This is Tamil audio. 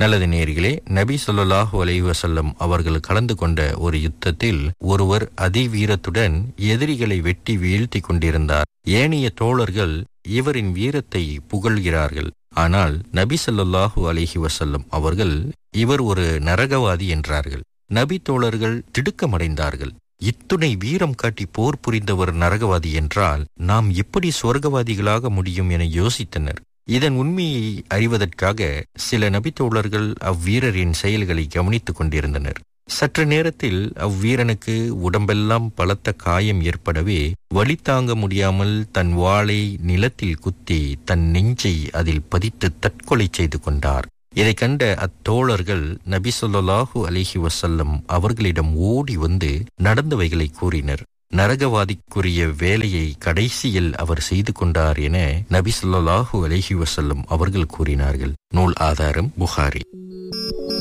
நல்லது நேர்களே நபி ஸல்லல்லாஹு அலைஹி வஸல்லம் அவர்கள் கலந்து கொண்ட ஒரு யுத்தத்தில் ஒருவர் அதிவீரத்துடன் எதிரிகளை வெட்டி வீழ்த்தி கொண்டிருந்தார் ஏனைய தோழர்கள் இவரின் வீரத்தை புகழ்கிறார்கள் ஆனால் நபி ஸல்லல்லாஹு அலைஹி வஸல்லம் அவர்கள் இவர் ஒரு நரகவாதி என்றார்கள் நபி தோழர்கள் திடுக்கமடைந்தார்கள் இத்துணை வீரம் காட்டி போர் புரிந்தவர் நரகவாதி என்றால் நாம் எப்படி சொர்க்கவாதிகளாக முடியும் என யோசித்தனர் இதன் உண்மையை அறிவதற்காக சில நபித்தோழர்கள் அவ்வீரரின் செயல்களை கவனித்துக் கொண்டிருந்தனர் சற்று நேரத்தில் அவ்வீரனுக்கு உடம்பெல்லாம் பலத்த காயம் ஏற்படவே வலி தாங்க முடியாமல் தன் வாளை நிலத்தில் குத்தி தன் நெஞ்சை அதில் பதித்து தற்கொலை செய்து கொண்டார் இதை கண்ட அத்தோழர்கள் நபி சொல்லாஹு அலிஹி வசல்லம் அவர்களிடம் ஓடி வந்து நடந்தவைகளை கூறினர் நரகவாதிக்குரிய வேலையை கடைசியில் அவர் செய்து கொண்டார் என நபி சொல்லாஹு அலிஹி வசல்லம் அவர்கள் கூறினார்கள் நூல் ஆதாரம் புகாரி